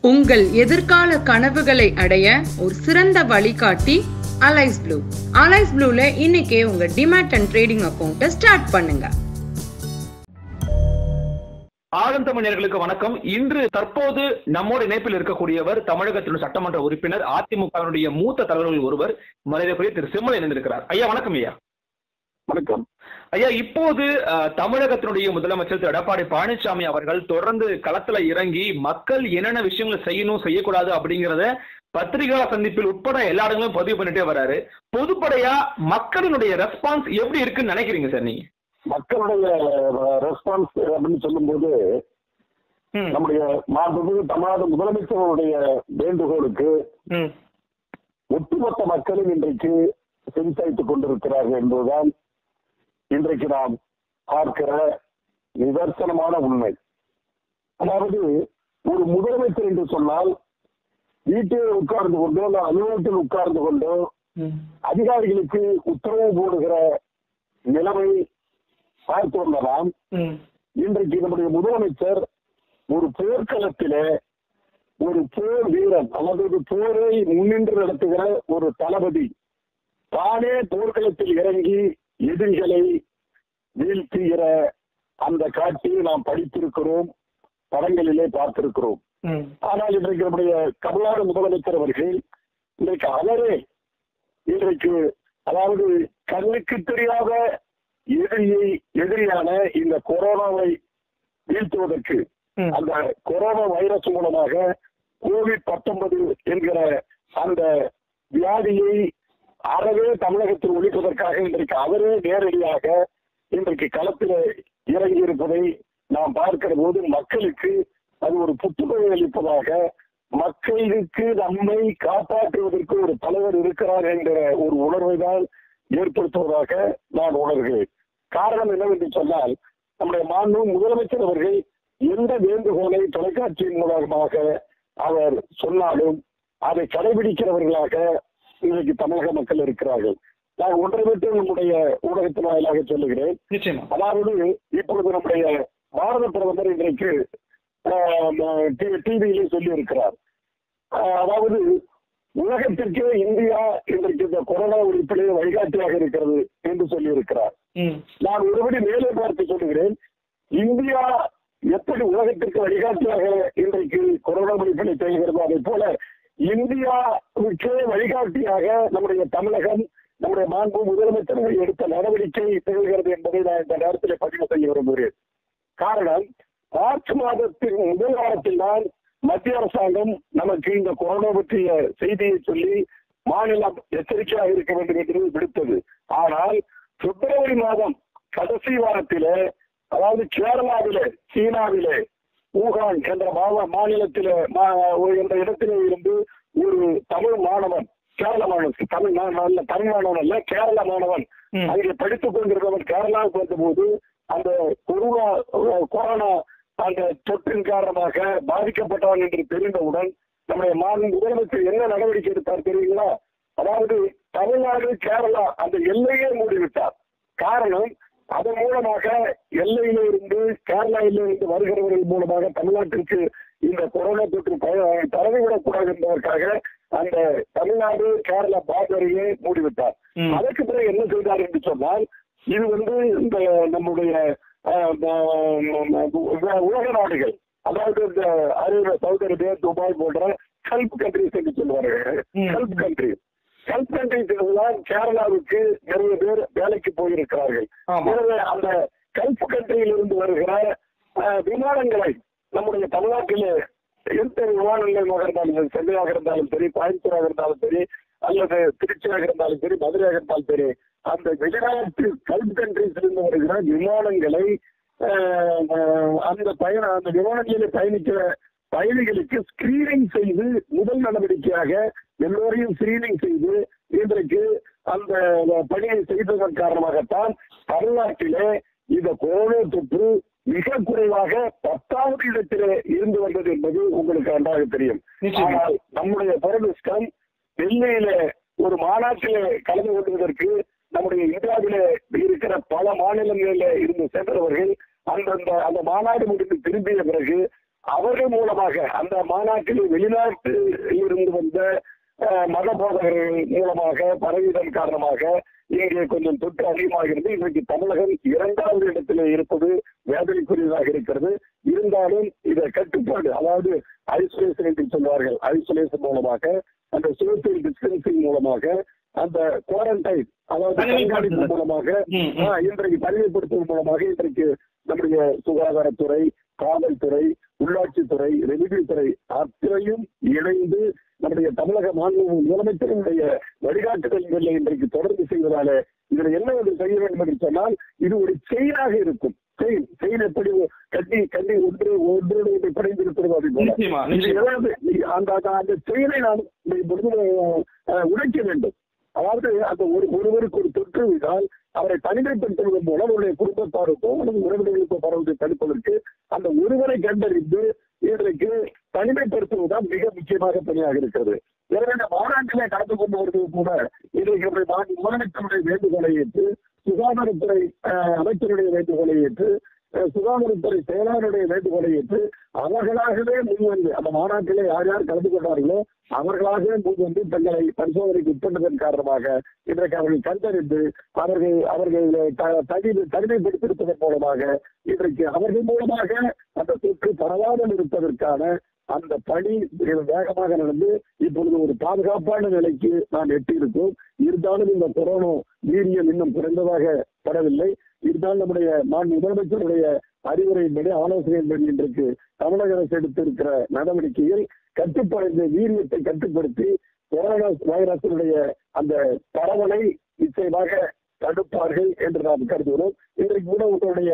உங்கள் எதிர்கால கனவுகளை அடைய ஒரு சிறந்த வழிகாட்டி அலைஸ் ப்ளூ அலைஸ் ப்ளூல இன்னைக்கே உங்க டிமேட் அண்ட் ட்ரேடிங் அக்கௌண்ட்டை ஸ்டார்ட் பண்ணுங்க ஆனந்தமணியர்களுக்கு வணக்கம் இன்று தற்போது நம்மோட இணைப்பில் இருக்கக்கூடியவர் தமிழகத்தின் சட்டமன்ற உறுப்பினர் அதிமுகவினுடைய மூத்த தலைவர்கள் ஒருவர் மரியாதைக்குரிய திரு செம்மல் இணைந்திருக்கிறார் ஐயா வணக்கம் ஐயா வணக்கம் ஐயா இப்போது அஹ், தமிழகத்தினுடைய முதலமைச்சர் திரு எடப்பாடி பழனிசாமி அவர்கள் தொடர்ந்து களத்துல இறங்கி மக்கள் என்னென்ன விஷயங்களை செய்யணும் செய்யக்கூடாது அப்படிங்கறத பத்திரிகா சந்திப்பில் உட்பட எல்லா இடங்களும் பதிவு பண்ணிட்டே வராரு பொதுப்படையா மக்களினுடைய ரெஸ்பான்ஸ் எப்படி இருக்குன்னு நினைக்கிறீங்க சார் நீங்க மக்களுடைய ரெஸ்பான்ஸ் அப்படின்னு சொல்லும்போது ம், நம்முடைய மாண்புமிகு தமிழ்நாடு முதலமைச்சருடைய வேண்டுகோளுக்கு ம், ஒட்டுமொத்த மக்களும் இன்றைக்கு செவிசாய்த்துக் கொண்டிருக்கிறார்கள் என்பதுதான் இன்றைக்கு நாம் பார்க்கிற நிதர்சனமான உண்மை அதாவது ஒரு முதலமைச்சர் என்று சொன்னால் வீட்டில் உட்கார்ந்து கொண்டோ அல்லது அலுவலகத்தில் உட்கார்ந்து கொண்டோ ம், அதிகாரிகளுக்கு உத்தரவு போடுகிற நிலைமை பார்த்து வந்த நாம் ம், இன்றைக்கு நம்முடைய முதலமைச்சர் ஒரு போர்க்களத்திலே ஒரு போர் வீரன் அல்லது ஒரு போரை முன்னின்று நடத்துகிற ஒரு தளபதி தானே போர்க்களத்தில் இறங்கி எதிரிகளை வீழ்த்துகிற அந்த காட்சியை நாம் படித்திருக்கிறோம் படங்களிலே பார்த்திருக்கிறோம் ம், ஆனால் இன்றைக்கு நம்முடைய தமிழ்நாடு முதலமைச்சர் அவர்கள் இன்றைக்கு அவரே இன்றைக்கு அதாவது கண்ணுக்கு தெரியாத எதிரியை எதிரியான இந்த கொரோனாவை வீழ்த்துவதற்கு ம். அந்த கொரோனா வைரஸ் மூலமாக கோவிட் பத்தொன்பது என்கிற அந்த வியாதியை அறவே தமிழகத்தில் ஒழிப்பதற்காக இன்றைக்கு அவரே நேரடியாக இன்றைக்கு களத்தில் இறங்கி இருப்பதை நாம் பார்க்கிற போது மக்களுக்கு அது ஒரு புத்துணர்வு அளிப்பதாக மக்களுக்கு நம்மை காப்பாற்றுவதற்கு ஒரு தலைவர் இருக்கிறார் என்ற ஒரு உணர்வை தான் ஏற்படுத்துவதாக நான் உணர்கிறேன் காரணம் என்னவென்று சொன்னால் நம்முடைய மாண்பு முதலமைச்சர் அவர்கள் எந்த வேண்டுகோளை தொலைக்காட்சியின் மூலமாக அவர் சொன்னாலும் அதை கடைபிடிக்கிறவர்களாக இன்றைக்கு தமிழக மக்கள் இருக்கிறார்கள் நான் ஒன்றை மட்டும் நம்முடைய ஊடகத்தின் வாயிலாக சொல்லுகிறேன் நிச்சயமா அதாவது இப்பொழுது நம்முடைய பாரத பிரதமர் இன்றைக்கு டிவியிலே சொல்லி இருக்கிறார் அதாவது உலகத்திற்கே இந்தியா இன்றைக்கு இந்த கொரோனா ஒழிப்பிலே வழிகாட்டியாக இருக்கிறது என்று சொல்லி இருக்கிறார் ம், நான் ஒருபடி மேலே பார்த்து சொல்லுகிறேன் இந்தியா எப்படி உலகத்திற்கு வழிகாட்டியாக இன்றைக்கு கொரோனா ஒழிப்பினை செய்கிறது அதை போல இந்தியாவுக்கே வழிகாட்டியாக நம்முடைய தமிழகம் நம்முடைய மாண்பு முதலமைச்சர்கள் எடுத்த நடவடிக்கை திகழ்கிறது என்பதை நான் இந்த நேரத்தில் பதிவு செய்ய விரும்புகிறேன் காரணம் மார்ச் மாதத்தின் முதல் வாரத்தில் தான் மத்திய அரசாங்கம் நமக்கு இந்த கொரோனா பற்றிய செய்தியை சொல்லி மாநிலம் எச்சரிக்கையாக இருக்க வேண்டும் என்று விடுத்தது ஆனால் பிப்ரவரி மாதம் கடைசி வாரத்திலே அதாவது கேரளாவிலே சீனாவிலே ஊகான் என்ற மாவ- மாநிலத்திலே மா- என்ற இடத்திலே இருந்து ஒரு தமிழ் மாணவன் கேரள மாணவன் தமிழ் மா- அல்ல தமிழ் மாணவன் அல்ல கேரள மாணவன் ம். அங்கே படித்துக் கொண்டிருந்தவன் கேரளாவுக்கு வந்தபோது அந்த கொரோனா கொரோனா அந்த தொற்றின் காரணமாக பாதிக்கப்பட்டவன் என்று தெரிந்தவுடன் நம்முடைய மாநில முதலமைச்சர் என்ன நடவடிக்கை எடுத்தார் தெரியுங்களா அதாவது தமிழ்நாடு கேரளா அந்த எல்லையே மூடிவிட்டார் காரணம் அதன் மூலமாக எல்லையில இருந்து கேரளாவில இருந்து வருகிறவர்கள் மூலமாக தமிழ்நாட்டிற்கு இந்த கொரோனா தொற்று ப- பரவிவிடக்கூடாது என்பதற்காக அந்த தமிழ்நாடு கேரளா பார்டரையே மூடிவிட்டார் ம். அதற்கு பிறகு என்ன செய்தார் என்று சொன்னால் இது வந்து இந்த நம்முடைய அஹ், ம- ம- உலக நாடுகள் அதாவது இந்த அரேபியா சவுதி அரேபியா துபாய் போன்ற கல்ப் கண்ட்ரிஸ் என்று சொல்வார்கள் ம். கல்ப் கண்ட்ரி கல்ப் கண்ட்ரிஸ் தான் கேரளாவுக்கு நிறைய பேர் வேலைக்கு போயிருக்கிறார்கள் ஆமா. எனவே அந்த கல்ப் கண்ட்ரியில் இருந்து வருகிற அஹ், விமானங்களை நம்முடைய தமிழ்நாட்டிலே எந்த விமான நிலையமாக இருந்தாலும் சரி சென்னையாக இருந்தாலும் சரி கோயம்புத்தூராக இருந்தாலும் சரி அல்லது திருச்சியாக இருந்தாலும் சரி மதுரையாக இருந்தாலும் சரி அந்த வெளிநாட்டு கல்ப் கண்ட்ரிஸ் இருந்து வருகிற விமானங்களை அஹ், அஹ், அந்த பயண அந்த விமானங்களில் பயணிக்கிற பயணிகளுக்கு ஸ்கிரீனிங் செய்து முதல் நடவடிக்கையாக எல்லோரையும் ஸ்கிரீனிங் செய்து இன்றைக்கு அந்த பணியை செய்ததன் காரணமாகத்தான் தமிழ்நாட்டிலே இந்த கொரோனா தொற்று மிக குறைவாக பத்தாவது இடத்திலே இருந்து வந்தது என்பது உங்களுக்கு நன்றாக தெரியும் நிச்சயமா. ஆனால் நம்முடைய துரதிருஷ்டம் டெல்லியில ஒரு மாநாட்டிலே கலந்து கொள்வதற்கு நம்முடைய இந்தியாவிலே இருக்கிற பல மாநிலங்களில இருந்து சென்றவர்கள் அந்தந்த அந்த மாநாடு முடிந்து திரும்பிய பிறகு அவர்கள் மூலமாக அந்த மாநாட்டில் வெளிநாட்டில் இருந்து வந்த அஹ், மத போதகர்கள் மூலமாக பரவிதன் காரணமாக இங்கே கொஞ்சம் தொற்று அதிகமாகிறது இன்றைக்கு தமிழகம் இரண்டாவது இடத்திலே இருப்பது வேதனைக்குரியதாக இருக்கிறது இருந்தாலும் இதை கட்டுப்பாடு அதாவது ஐசோலேஷன் என்று சொல்வார்கள் ஐசோலேஷன் மூலமாக அந்த சோசியல் டிஸ்டன்சிங் மூலமாக அந்த குவாரண்டைன் அதாவது தனிமைப்படுத்துதல். கண்காணிப்பு மூலமாக ம், ம். ஆ, இன்றைக்கு தனிமைப்படுத்துவதன் மூலமாக இன்றைக்கு நம்முடைய சுகாதாரத்துறை காவல்துறை உள்ளாட்சித்துறை ரெவென்யூ துறை அத்தனையும் இணைந்து நம்முடைய தமிழக மாநில முதலமைச்சருடைய வழிகாட்டுதல்களை இன்றைக்கு தொடர்ந்து செய்வதால இதுல என்ன ஒரு செய்ய வேண்டும் என்று சொன்னால் இது ஒரு செயினாக இருக்கும் செயின் செயின் எப்படி கட்டி கட்டி ஒன்று ஒன்றோடு ஒன்று பிணைந்திருக்கிறது அது போல நிச்சயமா இது நிச்சயமா ஏதாவது அந்த அந்த- அந்த செயலை நாம் இப்பொழுது அஹ், உடைக்க வேண்டும் அதாவது அந்த ஒரு ஒருவருக்கு ஒரு தொற்று விட்டால் அவரை தனிமைப்படுத்துவதன் மூலம் அவருடைய குடும்பத்தாருக்கோ அல்லது உறவினர்களுக்கோ பரவுவதை தடுப்பதற்கு அந்த ஒருவரை கண்டறிந்து இன்றைக்கு தனிமைப்படுத்துவதுதான் மிக முக்கியமாக பணியாக இருக்கிறது எனவே இந்த மாநாட்டிலே கலந்து கொண்டு வருவது கூட இன்றைக்கு நம்முடைய மாநில முதலமைச்சருடைய வேண்டுகோளை ஏற்று சுகாதாரத்துறை அஹ், அமைச்சருடைய வேண்டுகோளை ஏற்று அஹ், சுகாதாரத்துறை செயலாளருடைய வேண்டுகோளை ஏற்று அவர்களாகவே முன்வந்து அந்த மாநாட்டிலே யார் யார் கலந்து கொண்டார்களோ அவர்களாகவே முன்வந்து தங்களை பரிசோதனைக்கு உட்பட்டதன் காரணமாக இன்றைக்கு அவர்கள் கண்டறிந்து அவர்கள் அவர்கள் த- தனி தனிமைப்படுத்தியிருப்பதன் மூலமாக இன்றைக்கு அவர்கள் மூலமாக அந்த தொற்று பரவாமல் இருப்பதற்கான அந்த பணி மிக வேகமாக நடந்து இப்பொழுது ஒரு பாதுகாப்பான நிலைக்கு நாம் எட்டியிருக்கோம் இருந்தாலும் இந்த கொரோனா வீரியம் இன்னும் குறைந்ததாக படவில்லை இருந்தாலும் நம்முடைய மாநில முதலமைச்சருடைய அறிவுரையின்படி ஆலோசனையின்படி இன்றைக்கு தமிழக அரசு எடுத்திருக்கிற நடவடிக்கையில் கட்டுப்பாடு இந்த வீரியத்தை கட்டுப்படுத்தி கொரோனா வைரஸினுடைய அந்த பரவலை நிச்சயமாக தடுப்பார்கள் என்று நாம் கருதுகிறோம் இன்றைக்கு ஊடகத்துடைய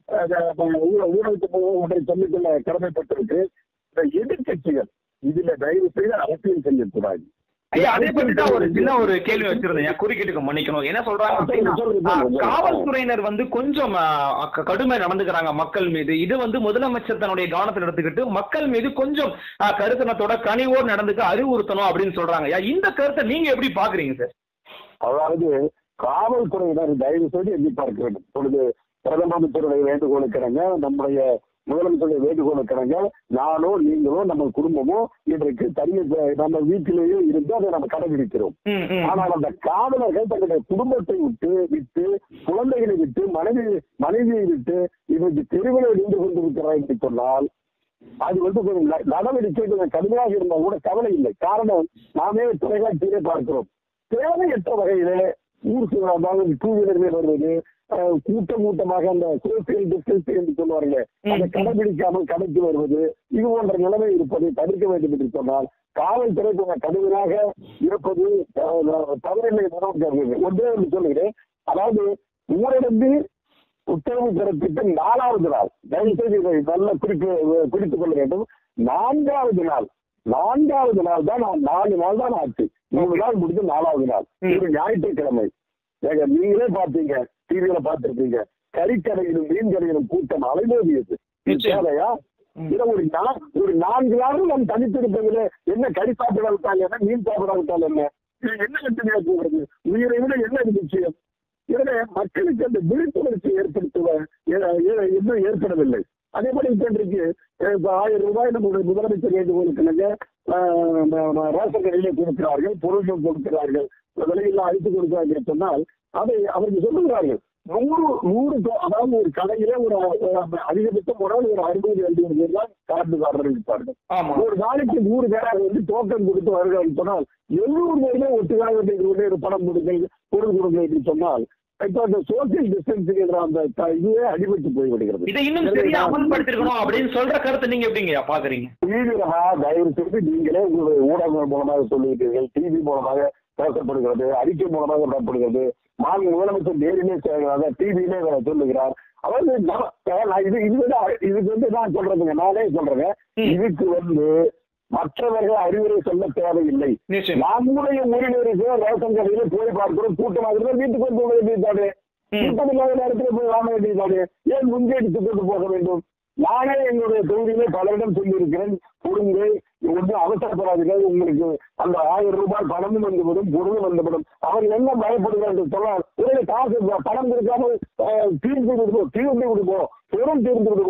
ஊடகத்து மூலம் ஒன்றை சொல்லிக்கொள்ள கடமைப்பட்டிருக்கு இந்த எதிர்கட்சிகள் இதுல தயவு செய்து அரசியல் செய்யக்கூடாது ஐயா அதே பத்தி தான் ஒரு சின்ன ஒரு கேள்வி வச்சிருந்தேன் என் குறுக்கீட்டுக்கு மன்னிக்கணும் என்ன சொல்றாங்க அப்படின்னா சொல்லுங்க, ஆ, சொல்லுங்க. காவல்துறையினர் வந்து கொஞ்சம் ஆ, க- கடுமை நடந்துக்கிறாங்க மக்கள் மீது இது வந்து முதலமைச்சர் தன்னுடைய கவனத்தில் எடுத்துக்கிட்டு மக்கள் மீது கொஞ்சம் ஆ, கருத்தனத்தோட கனிவோடு நடந்துக்க அறிவுறுத்தணும் அப்படின்னு சொல்றாங்க ஐயா இந்த கருத்தை நீங்க எப்படி பாக்குறீங்க சார் அதாவது காவல்துறையினர் தயவு செய்து எண்ணி பார்க்க வேண்டும் இப்பொழுது பிரதம அமைச்சருடைய வேண்டுகோளுக்கிறங்க நம்முடைய முதலமைச்சருடைய வேண்டுகோளுக்கிறங்க நானோ நீங்களோ நம்ம குடும்பமோ இன்றைக்கு தனி நம்ம வீட்டிலேயே இருந்து அதை நம்ம கடைபிடிக்கிறோம் ம், ம். ஆனால் அந்த காவலர்கள் தங்களுடைய குடும்பத்தை விட்டு விட்டு குழந்தைகளை விட்டு மனைவி மனைவியை விட்டு இன்றைக்கு தெருவில் இருந்து கொண்டிருக்கிறார் என்று சொன்னால் அது வந்து கொஞ்சம் ந- நடவடிக்கை கொஞ்சம் கடுமையாக இருந்தால் கூட கவலை இல்லை காரணம் நாமே தொலைக்காட்சியிலே பார்க்கிறோம் தேவையற்ற வகையிலே ஊர் அதாவது டூ வீலர்கள் வருவது அஹ், கூட்டம் கூட்டமாக அந்த சோசியல் டிஸ்டன்ஸ் என்று சொல்வார்களே அதை ம். கடைபிடிக்காமல் கடைக்கு வருவது இது போன்ற நிலைமை இருப்பதை தவிர்க்க வேண்டும் என்று சொன்னால் காவல்துறை கொஞ்சம் கடுமையாக இருப்பது அஹ், தவறில்லை என்று கருதுகிறேன் ஒன்றே ஒன்று சொல்லுகிறேன் அதாவது ஊரடங்கு உத்தரவு பிறப்பித்த நாலாவது நாள் தயவு செய்து இதை நல்ல குறிப்பு குறித்துக் கொள்ள வேண்டும் நான்காவது நாள் நான்காவது நாள் தான் நான் நாலு நாள் தான் ஆச்சு மூணு நாள் முடிஞ்சு நாலாவது நாள் ம். இது ஞாயிற்றுக்கிழமை ஏங்க நீங்களே பார்த்தீங்க டிவியில பார்த்திருப்பீங்க கறிக்கடையிலும் மீன் கடையிலும் கூட்டம் அலைமோதியது இது நிச்சயம். தேவையா ம். இதை ஒரு நா- ஒரு நான்கு நாள் நாம் தனித்திருப்பதில் என்ன கறி சாப்பிடாவிட்டால் என்ன மீன் சாப்பிடாவிட்டால் என்ன இது என்ன கட்டுமையா போகிறது உயிரை விட என்ன இது நிச்சயம் எனவே மக்களுக்கு அந்த விழிப்புணர்ச்சி ஏற்படுத்துவ ஏ- ஏ- இன்னும் ஏற்படவில்லை அதே போல இப்ப இன்றைக்கு அஹ், இப்ப ஆயிரம் ரூபாய் நம்முடைய முதலமைச்சர் வேண்டுகோளுக்கு ரேஷன் கடையிலே கொடுக்கிறார்கள் பொருள்கள் கொடுக்கிறார்கள் விலையெல்லாம் அழித்து கொடுக்கிறார்கள் என்று சொன்னால் அதை அவர்கள் சொல்லுகிறார்கள் நூறு நூறு தொ- அதாவது ஒரு கடையில ஒரு அஹ், அதிகபட்சம் ஒரு நாள் ஒரு அறுபது எழுபது பேர் தான் காட்டுக்காரர்கள் இருப்பார்கள் ஆமா ஒரு நாளைக்கு நூறு பேராக வந்து டோக்கன் கொடுத்து வருகிறார்கள் சொன்னால் எழுநூறு பேருமே ஒட்டுக்காக வேண்டிய ஒரு பணம் கொடுங்கள் பொருள் கொடுங்கள் என்று சொன்னால் இப்ப அந்த சோசியல் டிஸ்டன்சிங் என்ற அந்த த- இதுவே அடிபட்டு போய்விடுகிறது இதை இன்னும் சரியா அமல்படுத்திருக்கணும் அப்படின்னு சொல்ற கருத்தை நீங்க எப்படிங்க பாக்குறீங்க தீவிரமா தயவு செய்து நீங்களே உங்களுடைய ஊடகங்கள் மூலமாக சொல்லுகிறீர்கள் டிவி மூலமாக பேசப்படுகிறது அறிக்கை மூலமாக பேசப்படுகிறது மாநில முதலமைச்சர் நேரிலே செய்கிறார் டிவியிலே சொல்லுகிறார் அதாவது நம்ம- நான் இது இது வந்து அ- இதுக்கு வந்து நான் சொல்றதுங்க நானே சொல்றேங்க ம். இதுக்கு வந்து மற்றவர்கள் அறிவுரை சொல்ல தேவையில்லை நிச்சயம் நம்முடைய உரிமைக்கு ரேஷன் கடையில போய் பார்க்கிறோம் கூட்டமாக இருந்தால் வீட்டுக்கு வந்து போக வேண்டியதானே ம். கூட்டம் இல்லாத நேரத்துல போய் வாங்க வேண்டியதானே ஏன் முன்னெடுத்து கொண்டு போக வேண்டும் நானே எங்களுடைய தொகுதியிலே பலரிடம் சொல்லியிருக்கிறேன் பொருங்கள் ஒன்றும் அவசரப்படாதீர்கள் உங்களுக்கு அந்த ஆயிரம் ரூபாய் பணமும் வந்துவிடும் பொருளும் வந்துவிடும் அவர் என்ன பயப்படுகிறார் என்று சொன்னால் ஒரே காசு ப- பணம் கொடுக்காம அஹ், தீர்ந்து விடுவோம் தீர்ந்து விடுவோம் பொருள் தீர்ந்து விடுவோம்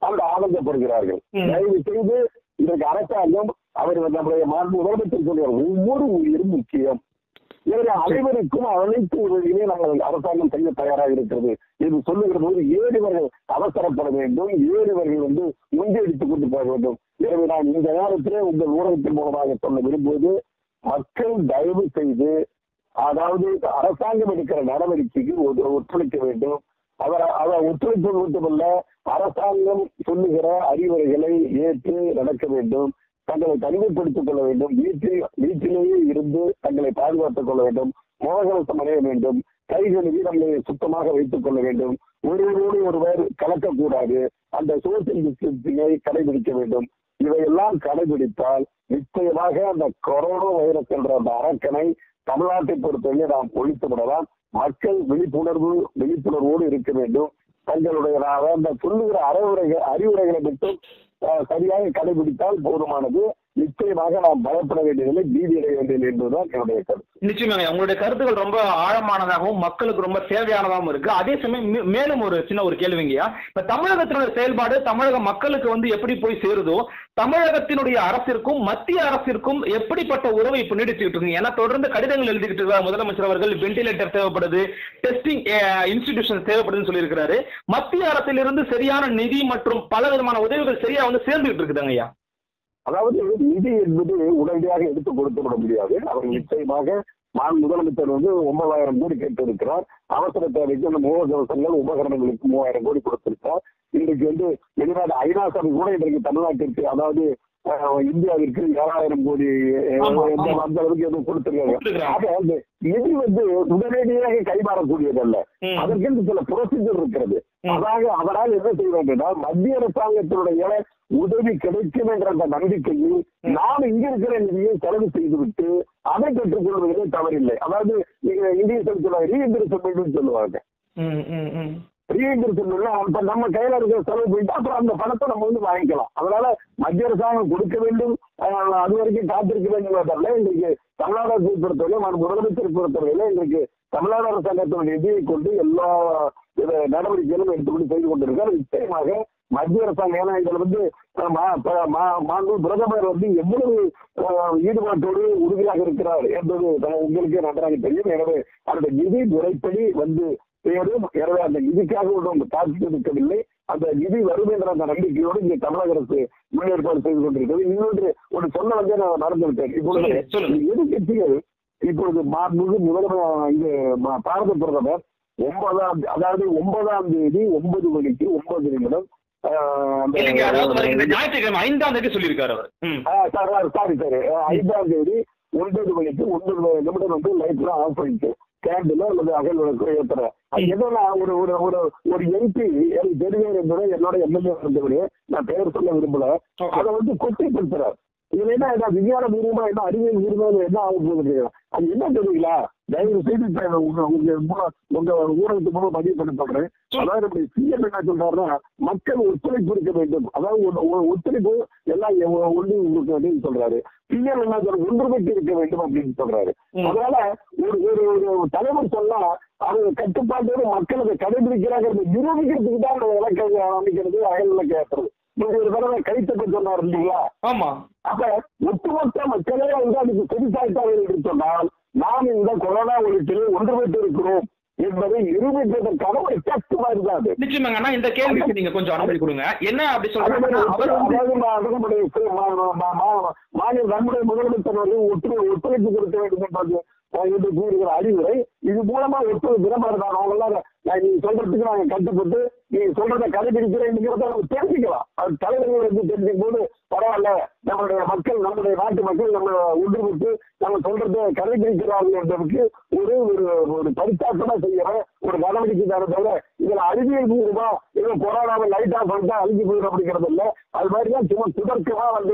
அந்த ஆனந்தப்படுகிறார்கள் ம். தயவு செய்து இன்றைக்கு அரசாங்கம் அவர் நம்முடைய மாண்பு முதலமைச்சர் சொல்கிறார் ஒவ்வொரு உயிரும் முக்கியம் எனவே அனைவருக்கும் அனைத்து உதவியுமே நாங்கள் அரசாங்கம் செய்ய தயாராக இருக்கிறது இது சொல்லுகிற போது ஏன் இவர்கள் அவசரப்பட வேண்டும் ஏன் இவர்கள் வந்து முன்னெடுத்துக் கொண்டு போக வேண்டும் எனவே நான் இந்த நேரத்திலே உங்கள் ஊடகத்தின் மூலமாக சொல்ல விரும்புவது மக்கள் தயவு செய்து அதாவது அரசாங்கம் எடுக்கிற நடவடிக்கைக்கு ஒத்து- ஒத்துழைக்க வேண்டும் அவர் அவர் ஒத்துழைப்பது மட்டுமல்ல அரசாங்கம் சொல்லுகிற அறிவுரைகளை ஏற்று நடக்க வேண்டும் தங்களை தனிமைப்படுத்திக் கொள்ள வேண்டும் வீட்டில் வீட்டிலேயே இருந்து தங்களை பாதுகாத்துக் கொள்ள வேண்டும் முகக்கவசம் அடைய வேண்டும் கை கழுவி நம்மை சுத்தமாக வைத்துக் கொள்ள வேண்டும் ஒருவரோடு ஒருவர் கலக்கக்கூடாது அந்த சோசியல் டிஸ்டன்சிங்கை கடைபிடிக்க வேண்டும் இவையெல்லாம் கடைபிடித்தால் நிச்சயமாக அந்த கொரோனா வைரஸ் என்ற அந்த அரக்கனை தமிழ்நாட்டை பொறுத்தவரை நாம் ஒழித்து விடலாம் மக்கள் விழிப்புணர்வு விழிப்புணர்வோடு இருக்க வேண்டும் தங்களுடைய நான் அந்த சொல்லுகிற அறிவுரைகள் அறிவுரைகளை மட்டும் அஹ், சரியாக கடைபிடித்தால் போதுமானது நிச்சயமாக நாம் பயப்பட வேண்டியதில்லை பீதி அடைய வேண்டியதில்லை என்பதுதான் என்னுடைய கருத்து நிச்சயமாங்க உங்களுடைய கருத்துக்கள் ரொம்ப ஆழமானதாகவும் மக்களுக்கு ரொம்ப தேவையானதாகவும் இருக்கு அதே சமயம் மே- மேலும் ஒரு சின்ன ஒரு கேள்விங்கய்யா இப்ப தமிழகத்தினுடைய செயல்பாடு தமிழக மக்களுக்கு வந்து எப்படி போய் சேருதோ தமிழகத்தினுடைய அரசிற்கும் மத்திய அரசிற்கும் எப்படிப்பட்ட உறவை இப்ப நீடிச்சுக்கிட்டு இருக்கு ஏன்னா தொடர்ந்து கடிதங்கள் எழுதிக்கிட்டு இருக்கார் முதலமைச்சர் அவர்கள் வெண்டிலேட்டர் தேவைப்படுது டெஸ்டிங் இன்ஸ்டிடியூஷன் தேவைப்படுதுன்னு சொல்லியிருக்கிறாரு மத்திய அரசிலிருந்து சரியான நிதி மற்றும் பல விதமான உதவிகள் சரியா வந்து சேர்ந்துகிட்டு இருக்குதாங்க ஐயா அதாவது நிதி என்பது உடனடியாக எடுத்து கொடுத்து விட முடியாது அவர் நிச்சயமாக மான் முதலமைச்சர் வந்து ஒன்பதாயிரம் கோடி கேட்டிருக்கிறார் அவசர தேவைக்கு அந்த முகக்கவசங்கள் உபகரணங்களுக்கு மூவாயிரம் கோடி கொடுத்திருக்கிறார் இன்றைக்கு வந்து வெளிநாடு ஐநா சபை கூட இன்றைக்கு தமிழ்நாட்டிற்கு அதாவது அஹ், இந்தியாவிற்கு ஏழாயிரம் கோடி அஹ், ஆமா, இந்த ஆமா. அந்த அளவுக்கு எதுவும் கொடுத்திருக்காங்க கொடுத்திருக்காங்க. ஆக அந்த நிதி வந்து உடனடியாக கைமாறக்கூடியதல்ல ம். அதற்கென்று சில ப்ரொசீஜர் இருக்கிறது ம். அதாக அவரால் என்ன செய்ய வேண்டும் மத்திய அரசாங்கத்தினுடைய உதவி கிடைக்கும் என்ற அந்த நம்பிக்கையில் நாம் இங்க இருக்கிற நிதியை செலவு செய்துவிட்டு அதை பெற்றுக்கொள்வதிலே தவறில்லை அதாவது நீங்க இந்திய சொல்லுவாங்க ரீஎம்பர்ஸ்மெண்ட் சொல்லுவாங்க ம் ம் ம் ரீஎம்பர்ஸ்மெண்ட் அப்ப நம்ம கையில இருக்கிற செலவு போயிட்டு அப்புறம் அந்த பணத்தை நம்ம வந்து வாங்கிக்கலாம் அதனால மத்திய அரசாங்கம் கொடுக்க வேண்டும் அஹ், அது வரைக்கும் காத்திருக்க வேண்டும் என்றல்ல இன்றைக்கு தமிழ்நாடு பொறுத்தவரை நான் முதலமைச்சர் பொறுத்தவரையில இன்றைக்கு தமிழ்நாடு அரசாங்கத்தினுடைய நிதியை கொண்டு எல்லா வித நடவடிக்கைகளும் எடுத்துக்கொண்டு செய்து கொண்டிருக்கார் நிச்சயமாக மத்திய அரசாங்கம் ஏன்னா இதுல வந்து அஹ், மா- ப- மா- மாண்பு பிரதமர் வந்து எவ்வளவு அஹ், ஈடுபாட்டோடு உறுதியாக இருக்கிறார் என்பது த- உங்களுக்கே நன்றாக தெரியும் எனவே அந்த நிதி முறைப்படி வந்து சேரும் எனவே அந்த நிதிக்காக ஒன்றும் காத்து நிற்கவில்லை அந்த நிதி வரும் என்ற அந்த நம்பிக்கையோடு இங்கே தமிழக அரசு முன்னேற்பாடு செய்து கொண்டிருக்கிறது இன்னொன்று ஒரு சொல்ல வந்து நான் மறந்து விட்டேன் இப்பொழுது சொல்லுங்க, சொல்லுங்க. எதிர்கட்சிகள் இப்பொழுது மாண்புமிகு முதல்வர் இது ம- பாரத பிரதமர் ஒன்பதாம் அதாவது ஒன்பதாம் தேதி ஒன்பது மணிக்கு ஒன்பது நிமிடம் ஆஹ், அந்த- இல்லைங்க அதாவது வருகின்ற ஞாயிற்றுக்கிழமை ஐந்தாம் தேதி சொல்லியிருக்காரு அவர் ம் ஆ, சார் சாரி சார் ஐந்தாம் தேதி ஒன்பது மணிக்கு ஒன்பது நிமிடம் வந்து லைட்லாம் ஆஃப் பண்ணிட்டு கேண்டில் அல்லது அகல் விளக்கு ஏத்துறேன் அது என்னன்னா ஒரு ஒரு ஒரு ஒரு எம்பி எனக்கு தெரியும் என்பதை என்னோட எம்எல்ஏ இருந்தபடி நான் பெயர் சொல்ல விரும்பல Okay. அதை வந்து கொச்சைப்படுத்துறார் இதுல என்ன என்ன விஞ்ஞான பூர்வமா என்ன அறிவியல் பூர்வமா என்ன ஆக போகுது அது என்ன தெரியுங்களா தயவு செய்து இப்ப உங்க உங்க மூலம் உங்க ஊடகத்து மூலம் பதிவு பண்ண சொல்றேன் அதாவது நம்முடைய சிஎம் என்ன சொல்றாருன்னா மக்கள் ஒத்துழைப்பு இருக்க வேண்டும் அதாவது ஒரு- ஒரு ஒத்துழைப்பு எல்லாம் எவ்வ- ஒண்ணு இருக்க வேண்டும் சொல்றாரு பிஎம் என்ன சொல்ற ஒன்றுபட்டு இருக்க வேண்டும் அப்படின்னு சொல்றாரு ம். அதனால ஒரு ஒரு ஒரு தலைவர் சொன்னா அவங்க கட்டுப்பாட்டோடு மக்கள் அதை கடைபிடிக்கிறாங்க நிரூபிக்கிறதுக்கு தான் அந்த விளக்கை அமைக்கிறது அகல் விளக்கு ஏற்றுறது நீங்க ஒரு தடவை கைத்தட்ட சொன்னார் இல்லையா ஆமா அப்ப ஒட்டுமொத்த மக்களே வந்து அதுக்கு செவிசாய்த்தார்கள் என்று சொன்னால் நாம் இந்த கொரோனா ஒழிப்பில் ஒன்றுபட்டு இருக்கிறோம் என்பதை நிரூபிப்பதற்கான ஒரு டெஸ்ட் மாதிரி தான் அது நிச்சயமாங்க ஆனா இந்த கேள்விக்கு நீங்க கொஞ்சம் அனுமதி கொடுங்க என்ன அப்படி அதே மாதிரி சொல்றாங்கன்னா அவர் வந்து அதாவது மா- நம்முடைய சு- மா- மா- மா- மா- மாநில நம்முடைய முதலமைச்சர் வந்து ஒற்று ஒத்துழைப்பு கொடுக்க வேண்டும் என்பது அஹ், என்று கூறுகிற அறிவுரை இது மூலமா ஒத்துழைப்பு விடமாட்டாங்க அவங்க எல்லாம் நான் நீங்க சொல்றதுக்கு நாங்க கட்டுப்பட்டு நீங்க சொல்றதை கடைபிடிக்கிறேங்கிறத நம்ம தெரிஞ்சுக்கலாம் அது தலைவர்கள் வந்து தெரிஞ்சுக்கும் போது பரவாயில்ல நம்மளுடைய மக்கள் நம்முடைய நாட்டு மக்கள் நம்ம ஒன்றுபட்டு நம்ம சொல்றதை கடைபிடிக்கிறார்கள் என்பதற்கு ஒரு ஒரு ஒரு பரிசாசமா செய்யற ஒரு நடவடிக்கை தானே தவிர இதுல அறிவியல் பூர்வமா இது கொரோனாவை லைட் ஆஃப் பண்ணிட்டா அழிஞ்சு போயிடும் அப்படிங்கிறது இல்ல அது மாதிரி தான் சும்மா சுதர்க்கமா வந்து இந்த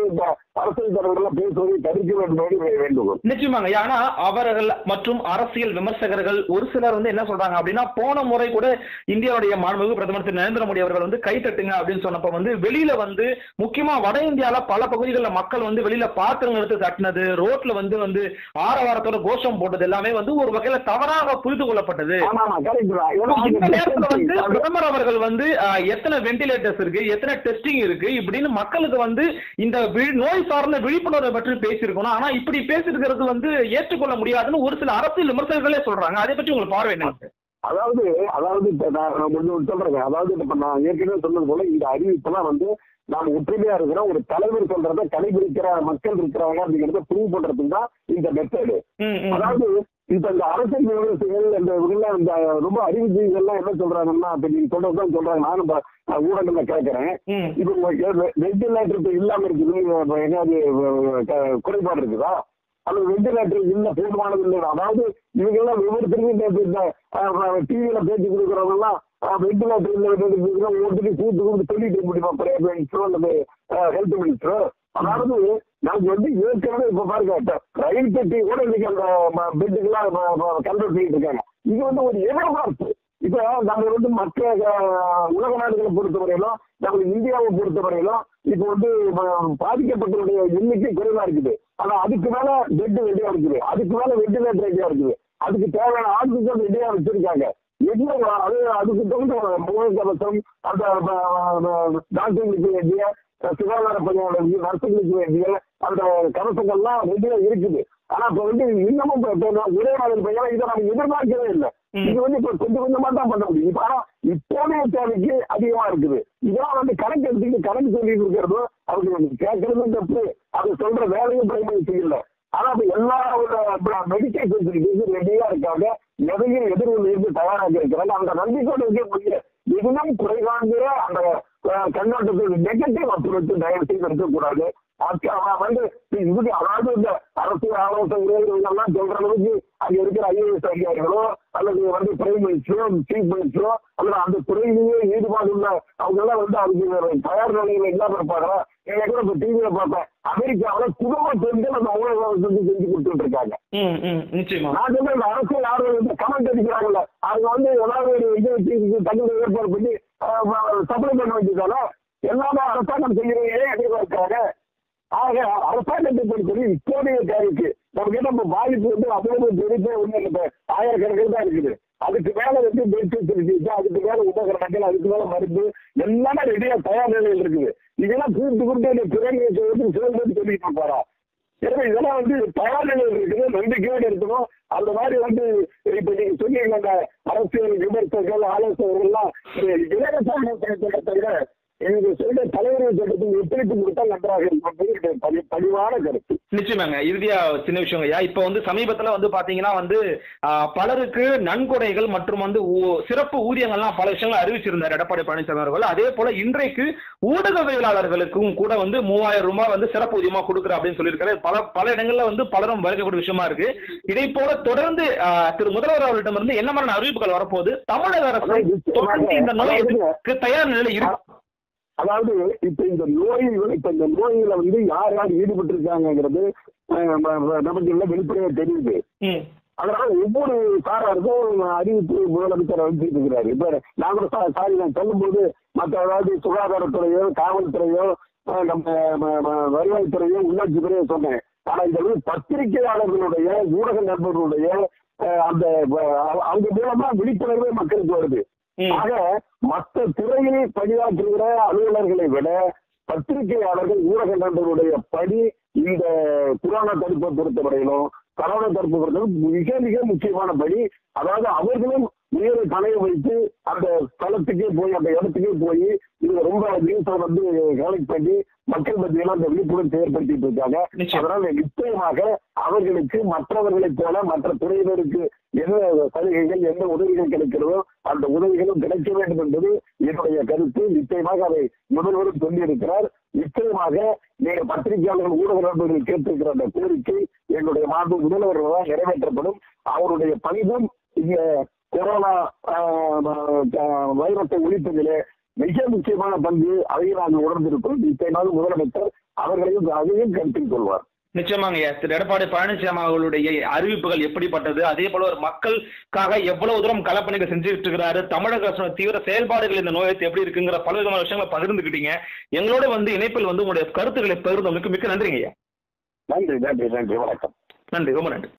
அரசியல் தலைவர்கள் பேசுவதை தடுக்க வேண்டும் என்று வேண்டுகோள் நிச்சயமாங்க ஆனா அவர்கள் மற்றும் அரசியல் விமர்சகர்கள் ஒரு சிலர் வந்து என்ன சொல்றாங்க அப்படின்னா போன முறை கூட இந்தியாவுடைய மாண்புமிகு பிரதமர் திரு நரேந்திர மோடி அவர்கள் வந்து கை தட்டுங்க அப்படின்னு சொன்னப்ப வந்து வெளியில வந்து முக்கியமா வட இந்தியால பல பகுதிகளில் மக்கள் வந்து வெளியில பாத்திரங்கள் எடுத்து தட்டினது ரோட்ல வந்து வந்து ஆரவாரத்தோட கோஷம் போட்டது எல்லாமே வந்து ஒரு வகையில தவறாக புரிந்து கொள்ளப்பட்டது ஆமா ஆமா கரெக்ட் தான் ஏன்னா இந்த நேரத்துல வந்து அது- பிரதமர் அவர்கள் வந்து ஆஹ், எத்தனை வெண்டிலேட்டர்ஸ் இருக்கு எத்தனை டெஸ்டிங் இருக்கு இப்படின்னு மக்களுக்கு வந்து இந்த வி- நோய் சார்ந்த விழிப்புணர்வை பற்றி பேசியிருக்கணும் ஆனா இப்படி பேசியிருக்கிறது வந்து ஏற்றுக்கொள்ள முடியாதுன்னு ஒரு சில அரசியல் விமர்சகர்களே சொல்றாங்க அதை பற்றி உங்களுக்கு பார்வை என்ன அதாவது அதாவது இப்ப நான் நான் கொஞ்சம் சொல்றேன் அதாவது இப்ப நான் ஏற்கனவே சொன்னது போல இந்த அறிவிப்பெல்லாம் வந்து நாம் ஒற்றுமையா இருக்கிறோம் ஒரு தலைவர் சொல்றத கடைபிடிக்கிற மக்கள் இருக்கிறாங்க அப்படிங்கறத ப்ரூவ் பண்றதுக்கு தான் இந்த மெத்தடு ம், ம். அதாவது இப்ப இந்த அரசியல் விமர்சகர்கள் இந்த இவங்கெல்லாம் இந்த ரொம்ப அறிவுஜீவிகள்லாம் என்ன சொல்றாங்கன்னா இப்ப நீங்க சொல்றதுதான் சொல்றாங்க நானும் இப்ப, அஹ், ஊடகங்கள்ல கேட்கறேன் ம். இப்ப வெண்டிலேட்டர் இப்ப இல்லாம இருக்குது இப்ப எங்கேயாவது அஹ், க- குறைபாடு இருக்குதா அல்லது வெண்டிலேட்டர் இல்ல போதுமானது இல்லை அதாவது இவங்க எல்லாம் ஒவ்வொருத்தருக்கும் இந்த- இந்த டிவியில பேச்சு கொடுக்குறவங்க எல்லாம் வெண்டிலேட்டர் இல்ல வெண்டிலேட்டர் ஒருத்தருக்கு கூட்டு கூட்டு சொல்லிட்டு இருக்க முடியுமா பிரைவேட் மினிஸ்டரோ அல்லது ஹெல்த் மினிஸ்டரோ அதாவது நமக்கு வந்து ஏற்கனவே இப்ப பாருங்க ரயில் பெட்டி கூட இன்னைக்கு அந்த பெட்டுக்கெல்லாம் கண்ட்ரோல் பண்ணிட்டு இருக்காங்க இது வந்து ஒரு எதிர்பார்ப்பு இப்ப நம்ம வந்து மற்ற அஹ், உலக நாடுகளை பொறுத்தவரையிலும் நம்ம இந்தியாவை பொறுத்தவரையிலும் இப்ப வந்து ம- பாதிக்கப்பட்டவருடைய எண்ணிக்கை குறைவா இருக்குது ஆனா அதுக்கு மேல பெட் ரெடியா இருக்குது அதுக்கு மேல வெண்டிலேட்டர் ரெடியா இருக்குது அதுக்கு தேவையான ஆக்சிஜன் ரெடியா வச்சிருக்காங்க என்ன அது அதுக்கு தகுந்த முகக்கவசம் அந்த டாக்டர்களுக்கு வேண்டிய சுகாதார பணியாளர்களுக்கு நர்சுகளுக்கு வேண்டிய அந்த கவசங்கள்லாம் ரெடியா இருக்குது ஆனா இப்ப வந்து இன்னமும் இப்ப- இப்ப நான் ஒரே மாதிரி பையன் இதை நம்ம எதிர்பார்க்கவே இல்லை ம். இது வந்து இப்ப கொஞ்சம் கொஞ்சமா தான் பண்ண முடியும் இப்ப ஆனா இப்போதைய தேவைக்கு அதிகமா இருக்குது இதெல்லாம் வந்து கணக்கு எடுத்துக்கிட்டு கணக்கு சொல்லிட்டு இருக்கிறதும் அவங்க கேட்கறதும் தப்பு அது சொல்ற வேலையும் பிரைமரி செய்யல ஆனா இப்ப எல்லா மெடிக்கல் ஃபெசிலிட்டிஸும் ரெடியா இருக்காங்க எதையும் எதிர்வில் இருந்து தயாராக இருக்கிறாங்க அந்த நம்பிக்கையோட இருக்க முடியல இன்னும் குறைவாங்கிற அந்த அஹ், கண்ணோட்டத்துக்கு நெகட்டிவ் அப்ரோச் தயவு செய்து இருக்கக்கூடாது அது அவன் வந்து இதுக்கு அதாவது இந்த அரசியல் ஆலோசகர்கள் எல்லாம் சொல்ற அளவுக்கு அங்க இருக்கிற ஐஏஎஸ் அதிகாரிகளோ அல்லது வந்து பிரைம் மினிஸ்டரோ சீஃப் மினிஸ்டரோ அல்லது அந்த துறையிலேயே ஈடுபாடு உள்ள அவங்க எல்லாம் வந்து அதுக்கு தயார் நிலையில இல்லாம இருப்பாங்க நீங்க கூட இப்ப டிவியில பார்த்தேன் அமெரிக்காவில குடும்ப பெண்கள் அந்த உணவு செஞ்சு கொடுத்துட்டு இருக்காங்க ம், ம். நிச்சயமா நான் சொல்றேன் இந்த அரசியல் ஆர்வலர்கள் இந்த கமெண்ட் அடிக்கிறாங்கல்ல அவங்க வந்து ஏதாவது ஒரு இது வச்சு இதுக்கு தகுந்த ஏற்பாடு பண்ணி சப்ளை பண்ண வேண்டியதால எல்லாமே அரசாங்கம் செய்யறதையே எதிர்பார்க்கிறாங்க ஆக அரசாங்கத்தை பொறுத்தவரை இப்போதைய தேவைக்கு நமக்கு நம்ம பாதிப்பு வந்து அவ்வளவு பெருசே ஒண்ணு இல்லை ஆயிரக்கணக்கில் தான் இருக்குது அதுக்கு மேல வந்து பெட் ஃபெசிலிட்டிஸ் அதுக்கு மேல உபகரணங்கள் அதுக்கு மேல மருந்து எல்லாமே ரெடியா தயார் நிலையில் இருக்குது இதெல்லாம் கூப்பிட்டு கூப்பிட்டு பிறகு வந்து சிறந்து சொல்லிட்டு போறா எனவே இதெல்லாம் வந்து தயார் நிலையில் இருக்குது நம்பிக்கையோடு இருக்கணும் அந்த மாதிரி வந்து இப்ப நீங்க சொன்னீங்க அந்த அரசியல் விமர்சகர்கள் ஆலோசகர்கள் எல்லாம் இலவசான திட்டத்தை தவிர நீங்க சொல்ற தலைவர்கள் திட்டத்துக்கு ஒத்துழைப்பு கொடுத்தா நன்றாக இருக்கும் பணி பணிவான கருத்து நிச்சயமாங்க இறுதியா சின்ன விஷயம் ஐயா இப்ப வந்து சமீபத்துல வந்து பாத்தீங்கன்னா வந்து ஆஹ், பலருக்கு நன்கொடைகள் மற்றும் வந்து ஊ- சிறப்பு ஊதியங்கள்லாம் பல விஷயங்கள் அறிவிச்சிருந்தார் எடப்பாடி பழனிசாமி அவர்கள் அதே போல இன்றைக்கு ஊடகவியலாளர்களுக்கும் கூட வந்து மூவாயிரம் ரூபாய் வந்து சிறப்பு ஊதியமா கொடுக்குற அப்படின்னு சொல்லியிருக்காரு பல பல இடங்கள்ல வந்து பலரும் வரக்கூடிய விஷயமா இருக்கு இதை போல தொடர்ந்து ஆஹ், திரு முதல்வர் அவர்களிடம் இருந்து என்ன மாதிரியான அறிவிப்புகள் வரப்போகுது தமிழக அரசு அதாவது நிச்சயமாக, தொடர்ந்து இந்த நோய் அதாவது- எதிர்ப்புக்கு தயார் நிலையில இருக்கு அதாவது இப்ப இந்த நோயில் இப்ப இந்த நோயில வந்து யார் யார் ஈடுபட்டு இருக்காங்கிறது நமக்கு எல்லாம் வெளிப்படையா தெரியுது ம் அதனால ஒவ்வொரு சாராருக்கும் அறிவிப்பு முதலமைச்சர் வச்சுட்டு இருக்கிறாரு இப்ப நான் கூட சா- சாரி நான் சொல்லும்போது மற்ற அதாவது சுகாதாரத்துறையோ காவல்துறையோ அஹ் நம்ம ம- ம- வருவாய்த்துறையோ உள்ளாட்சி துறையோ சொன்னேன் ஆனா இந்த வந்து பத்திரிகையாளர்களுடைய ஊடக நண்பர்களுடைய அஹ், அந்த அஹ், அவங்க மூலமா விழிப்புணர்வே மக்களுக்கு வருது ம் ஆக மற்ற துறையில் பணியாற்றுகிற அலுவலர்களை விட பத்திரிகையாளர்கள் ஊடக நண்பர்களுடைய பணி இந்த கொரோனா தடுப்பை பொறுத்தவரையிலும் கரோனா தடுப்பு பொறுத்தவரை மிக மிக முக்கியமான பணி அதாவது அவர்களும் உயிரை பணைய வைத்து அந்த ஸ்தலத்துக்கே போய் அந்த இடத்துக்கே போய் இது ரொம்ப நியூஸை வந்து கலெக்ட் பண்ணி மக்கள் மத்தியில அந்த விழிப்புணர்வு ஏற்படுத்திட்டு இருக்காங்க நிச்சயம். அதனால நிச்சயமாக அவர்களுக்கு மற்றவர்களைப் போல மற்ற துறையினருக்கு என்ன சலுகைகள் என்ன உதவிகள் கிடைக்கிறதோ அந்த உதவிகளும் கிடைக்க வேண்டும் என்பது என்னுடைய கருத்து நிச்சயமாக அதை முதல்வரும் சொல்லியிருக்கிறார் நிச்சயமாக நீங்க பத்திரிகையாளர்கள் ஊடக நண்பர்கள் கேட்டிருக்கிற அந்த கோரிக்கை என்னுடைய மாண்பு முதல்வர்களால் நிறைவேற்றப்படும் அவருடைய பணிவும் இங்க கொரோனா ஆஹ், ஆஹ், வைரத்தை ஒழிப்பதிலே மிக முக்கியமான பங்கு அதையும் நாங்கள் உணர்ந்திருக்கிறோம் நிச்சயமாக முதலமைச்சர் அவர்களையும் அதையும் கருத்தில் கொள்வார் நிச்சயமாங்க ஐயா திரு எடப்பாடி பழனிசாமி அவர்களுடைய அறிவிப்புகள் எப்படிப்பட்டது அதே போல ஒரு மக்களுக்காக எவ்வளவு தூரம் களப்பணிகள் செஞ்சுட்டு இருக்கிறாரு தமிழக அரசோட தீவிர செயல்பாடுகள் இந்த நோயத்தை எப்படி இருக்குங்கிற பல விதமான விஷயங்களை பகிர்ந்துக்கிட்டீங்க எங்களோட வந்து இணைப்பில் வந்து உங்களுடைய கருத்துக்களை பகிர்ந்தவங்களுக்கு மிக்க நன்றிங்க ஐயா நன்றி நன்றி நன்றி வணக்கம் நன்றி ரொம்ப நன்றி